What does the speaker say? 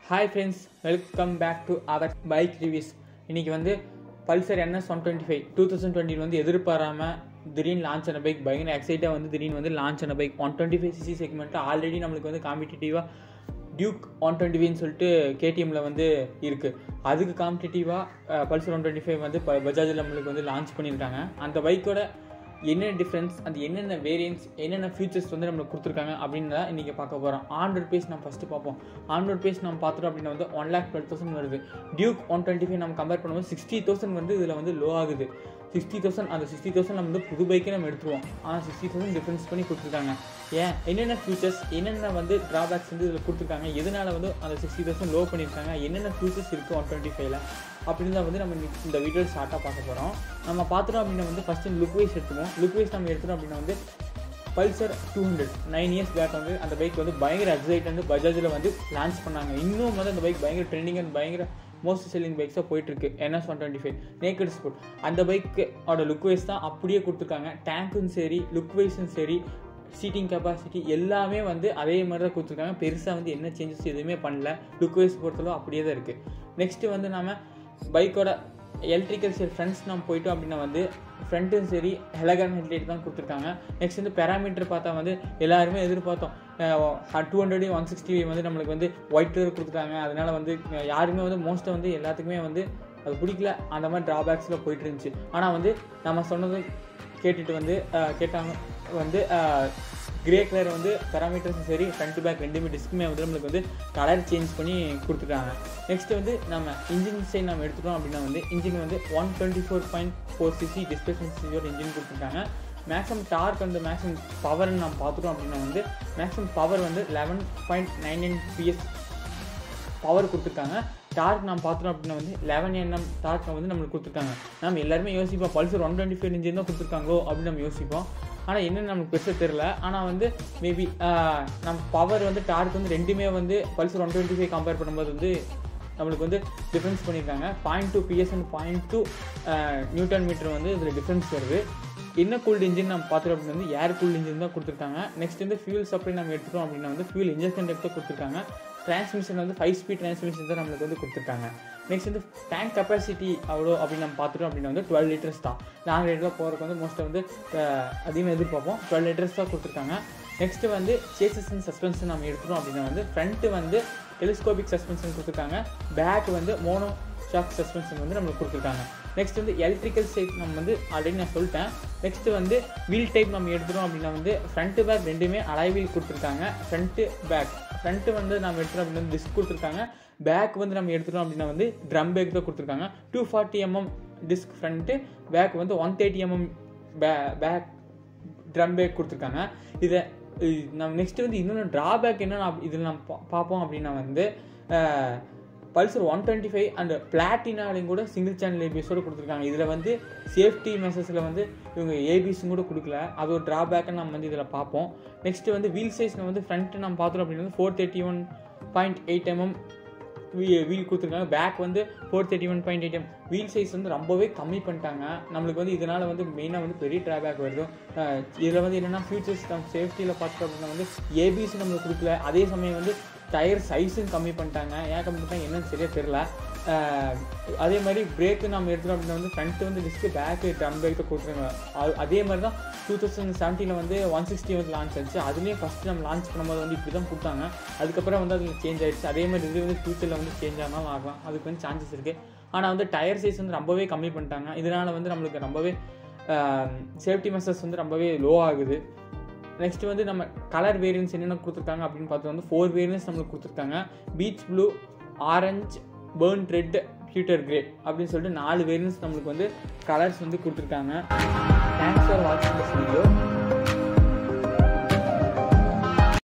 hi friends welcome back to our bike reviews இன்றைக்கி வந்து Pulsar NS one twenty five two thousand twenty வந்து எதிர்பாராமல் திடீர்னு launch ஆன பைக் பயங்கர எக்ஸைட்டாக வந்து திடீர்னு வந்து லான்ச் ஆன bike one twenty five CC segment already நம்மளுக்கு வந்து காம்படிட்டிவாக டியூக் ஒன் டுவெண்ட்டி ஃபைவ்னு சொல்லிட்டு கேடிஎம்மில் வந்து இருக்குது அதுக்கு காம்படிட்டிவாக பல்சர் ஒன் டுவெண்ட்டி ஃபைவ் வந்து பஜாஜில் நம்மளுக்கு வந்து லான்ச் பண்ணியிருக்காங்க அந்த பைக்கோட என்னென்ன டிஃப்ரென்ஸ் அந்த என்னென்ன வேரியன்ஸ் என்னென்ன ஃபீச்சர்ஸ் வந்து நம்மளுக்கு கொடுத்துருக்காங்க அப்படின்னு தான் இன்றைக்கி பார்க்க போகிறோம் ஆண்ட்ராய்ட் பேஸ் நம்ம ஃபஸ்ட்டு பார்ப்போம் ஆண்ட்ராய்ட் பேஸ் நம்ம பார்த்துட்டோம் அப்படின்னா வந்து ஒன் லேக் டுவெல் தௌசண்ட் வருது டியூக் ஒன் டுவெண்ட்டி ஃபைவ் நம்ம கம்பேர் பண்ணும்போது சிக்ஸ்டி தௌசண்ட் வந்து இதில் வந்து லோ ஆகுது சிக்ஸ்டி தௌசண்ட் அந்த சிக்ஸ்டி தௌசண்ட் நம்ம வந்து புது பைக்கே நம்ம எடுத்துருவோம் ஆனால் சிக்ஸ்டி தௌசண்ட் டிஃப்ரென்ஸ் பண்ணி கொடுத்துருக்காங்க ஏன் என்னென்ன ஃபியூச்சர்ஸ் என்னென்ன வந்து ட்ராபேக்ஸ் வந்து இதில் கொடுத்துருக்காங்க எதனால வந்து அந்த சிக்ஸ்டி தௌசண்ட் லோ பண்ணியிருக்காங்க என்னென்ன ஃபியூச்சர்ஸ் இருக்குது ஒன் டுவெண்ட்டி ஃபைவ்ல அப்படின்னு தான் வந்து நம்ம இன்னைக்கு இந்த வீடியோ ஸ்டார்ட்டாக பார்க்க போகிறோம் நம்ம பார்த்துட்டோம் அப்படின்னா வந்து ஃபஸ்ட்டு லுக் வைஸ் எடுத்துவோம் லுக் வைஸ் நம்ம எடுத்துட்டோம் அப்படின்னா வந்து Pulsar two hundred nine years back வந்து அந்த பைக் வந்து பயங்கர எக்ஸைட் வந்து பஜாஜில் வந்து லான்ச் பண்ணாங்க இன்னும் வந்து அந்த பைக் பயங்கர ட்ரெண்டிங் அண்ட் பயங்கர மோஸ்ட் செல்லிங் பைக்ஸாக போயிட்டுருக்கு NS one twenty five naked sport அந்த பைக்கோட லுக் வைஸ் தான் அப்படியே கொடுத்துருக்காங்க டேங்க்கும் சரி லுக் வைஸும் சரி சீட்டிங் கெப்பாசிட்டி எல்லாமே வந்து அதே மாதிரி தான் கொடுத்துருக்காங்க பெருசாக வந்து என்ன சேஞ்சஸ் எதுவுமே பண்ணல லுக் வைஸ் பொறுத்தளவு அப்படியே தான் இருக்குது நெக்ஸ்ட்டு வந்து நம்ம பைக்கோட எலக்ட்ரிக்கல் சரி ஃப்ரண்ட்ஸ் நம்ம போயிட்டோம் அப்படின்னா வந்து ஃப்ரண்ட்டும் சரி ஹெலகன் ஹெட்லைட் தான் கொடுத்துருக்காங்க நெக்ஸ்ட் வந்து பேராமீட்டர் பார்த்தா வந்து எல்லாருமே எதிர்பார்த்தோம் டூ ஹண்ட்ரட் ஒன் சிக்ஸ்டி வந்து நம்மளுக்கு வந்து ஒயிட் கலர் கொடுத்துருக்காங்க அதனால வந்து யாருமே வந்து மோஸ்ட்டாக வந்து எல்லாத்துக்குமே வந்து அது பிடிக்கல அந்த மாதிரி ட்ராபேக்ஸில் போயிட்டு இருந்துச்சு ஆனால் வந்து நம்ம சொன்னது கேட்டுட்டு வந்து கேட்டாங்க வந்து கிரே கலர் வந்து பேராமீட்டர்ஸும் சரி ஃப்ரண்ட் பேக் ரெண்டுமே டிஸ்க்குமே வந்து நம்மளுக்கு வந்து கலர் சேஞ்ச் பண்ணி கொடுத்துட்டாங்க நெக்ஸ்ட் வந்து நம்ம இன்ஜின் சைட் நம்ம எடுத்துட்டோம் அப்படின்னா வந்து இன்ஜின் வந்து one twenty four point four CC displacement சிசியோட இன்ஜின் கொடுத்துருக்காங்க மேக்ஸிமம் டார்க் வந்து மேக்ஸிமம் பவர்னு நம்ம பார்த்துட்டோம் அப்படின்னா வந்து மேக்ஸிமம் பவர் வந்து eleven point nine nine PS power கொடுத்துருக்காங்க டார்க் நம்ம பார்த்துட்டோம் அப்படின்னா வந்து லெவன் என்எம் டார்க் வந்து நம்மளுக்கு கொடுத்துருக்காங்க நம்ம எல்லாருமே யோசிப்போம் Pulsar one twenty five engine தான் கொடுத்துருக்காங்களோ அப்படின்னு நம்ம யோசிப்போம் ஆனால் என்னென்னு நமக்கு பெருசாக தெரில ஆனால் வந்து மேபி நம்ம பவர் வந்து டார்க் வந்து ரெண்டுமே வந்து Pulsar one twenty five compare பண்ணும்போது வந்து நம்மளுக்கு வந்து டிஃப்ரென்ஸ் பண்ணியிருக்காங்க point two PS and point two newton metre வந்து இதில் டிஃப்ரென்ஸ் வருது என்ன கூல்டு இன்ஜின் நம்ம பார்த்துட்டோம் அப்படின்னா வந்து ஏர் கூல்டு இன்ஜின் தான் கொடுத்துருக்காங்க நெக்ஸ்ட் வந்து ஃபியூல் சப்ளை நம்ம எடுத்துட்டோம் அப்படின்னா வந்து ஃபியூல் இன்ஜெக்ஷன் டைப் தான் கொடுத்துருக்காங்க டிரான்ஸ்மிஷன் வந்து ஃபைவ் ஸ்பீட் டிரான்ஸ்மிஷன் தான் நம்மளுக்கு வந்து கொடுத்துருக்காங்க நெக்ஸ்ட் வந்து டேங்க் கெப்பாசிட்டி அவ்வளோ அப்படின்னு நம்ம பார்த்துட்டோம் அப்படின்னா வந்து டுவெல் லிட்டர்ஸ் தான் லாங் ரைடில் போகிறதுக்கு வந்து மோஸ்ட்டாக வந்து அதிகமாக எதிர்பார்ப்போம் டுவெல் லிட்டர்ஸ் தான் கொடுத்துருக்காங்க நெக்ஸ்ட்டு வந்து சேசஸ் அண்ட் சஸ்பென்ஷன் நம்ம எடுத்துட்டோம் அப்படின்னா வந்து ஃப்ரண்ட்டு வந்து டெலிஸ்கோபிக் சஸ்பென்ஷன் கொடுத்துருக்காங்க பேக் வந்து மோனோ ஷாக் சஸ்பென்ஷன் வந்து நம்மளுக்கு கொடுத்துருக்காங்க நெக்ஸ்ட் வந்து எலக்ட்ரிக்கல் சைட் நம்ம வந்து ஆல்ரெடி நான் சொல்லிட்டேன் நெக்ஸ்ட் வந்து வீல் டைப் நம்ம எடுத்துட்டோம் அப்படின்னா வந்து ஃப்ரண்ட்டு பேக் ரெண்டுமே அலாய் வீல் கொடுத்துருக்காங்க ஃப்ரண்ட்டு பேக் ஃப்ரண்ட்டு வந்து நம்ம எடுத்துட்டோம் அப்படின்னா வந்து டிஸ்க் கொடுத்துருக்காங்க பேக் வந்து நம்ம எடுத்துட்டோம் அப்படின்னா வந்து ட்ரம் பேக் தான் கொடுத்துருக்காங்க two forty MM disc front back வந்து ஒன் தேர்ட்டி எம்எம் பே பேக் ட்ரம் பேக் கொடுத்துருக்காங்க இதை நம்ம நெக்ஸ்ட்டு வந்து இன்னொன்று ட்ராபேக் என்னென்னு இதில் நம்ம பார்ப்போம் அப்படின்னா வந்து Pulsar one twenty five and பிளாட்டினாலையும் கூட சிங்கிள் சேனல் ஏபிஎஸோடு கொடுத்துருக்காங்க இதில் வந்து சேஃப்டி மெசேஜில் வந்து இவங்க ஏபிஎஸும் கூட கொடுக்கல அது ஒரு ட்ராபேக்கை நம்ம வந்து இதில் பார்ப்போம் நெக்ஸ்ட்டு வந்து வீல் சைஸ் வந்து ஃப்ரண்ட்டு நம்ம பார்த்தோம் அப்படின்னா four thirty one point eight MM wheel கொடுத்துருக்காங்க பேக் வந்து four thirty one point eight M wheel size வந்து ரொம்பவே கம்மி பண்ணிட்டாங்க நம்மளுக்கு வந்து இதனால் வந்து மெயினாக வந்து பெரிய ட்ராபேக் வருது இதில் வந்து என்னென்னா ஃபியூச்சர்ஸ் நம்ம சேஃப்டியில் பார்த்தோம் அப்படின்னா வந்து ஏபிசி நம்மளுக்கு கொடுக்கல அதே சமயம் வந்து டயர் சைஸும் கம்மி பண்ணிட்டாங்க ஏன் கம்மி பண்ணிட்டாங்க என்னன்னு சரியாக தெரில அதே மாதிரி பிரேக்கு நம்ம எடுத்துட்டோம் அப்படின்னா வந்து ஃப்ரண்ட்டு வந்து டிஸ்க்கு பேக்கு ட்ரம் பிரேக் கொடுத்துருங்க அதே மாதிரி தான் டூ தௌசண்ட் செவன்டீனில் வந்து ஒன் சிக்ஸ்டி வந்து லான்ச் ஆச்சு அதுலேயும் ஃபஸ்ட்டு நம்ம லான்ச் பண்ணும்போது வந்து இப்படி தான் கொடுத்தாங்க அதுக்கப்புறம் வந்து அது சேஞ்ச் ஆயிடுச்சு அதே மாதிரி இது வந்து ஃபியூச்சரில் வந்து சேஞ்ச் ஆனாலும் ஆகலாம் அதுக்கு வந்து சான்சஸ் இருக்குது ஆனால் வந்து டயர் சைஸ் வந்து ரொம்பவே கம்மி பண்ணிட்டாங்க இதனால் வந்து நம்மளுக்கு ரொம்பவே சேஃப்டி மெஷர்ஸ் வந்து ரொம்பவே லோ ஆகுது நெக்ஸ்ட் வந்து நம்ம கலர் வேரியன்ஸ் என்னென்ன கொடுத்துருக்காங்க அப்படின்னு பார்த்தா வந்து ஃபோர் வேரியன்ஸ் நம்மளுக்கு கொடுத்துருக்காங்க peach blue orange burn red pewter grey அப்படின்னு சொல்லிட்டு நாலு வேரியன்ஸ் நம்மளுக்கு வந்து கலர்ஸ் வந்து கொடுத்துருக்காங்க தேங்க்ஸ் ஃபார் வாட்சிங் திஸ் வீடியோ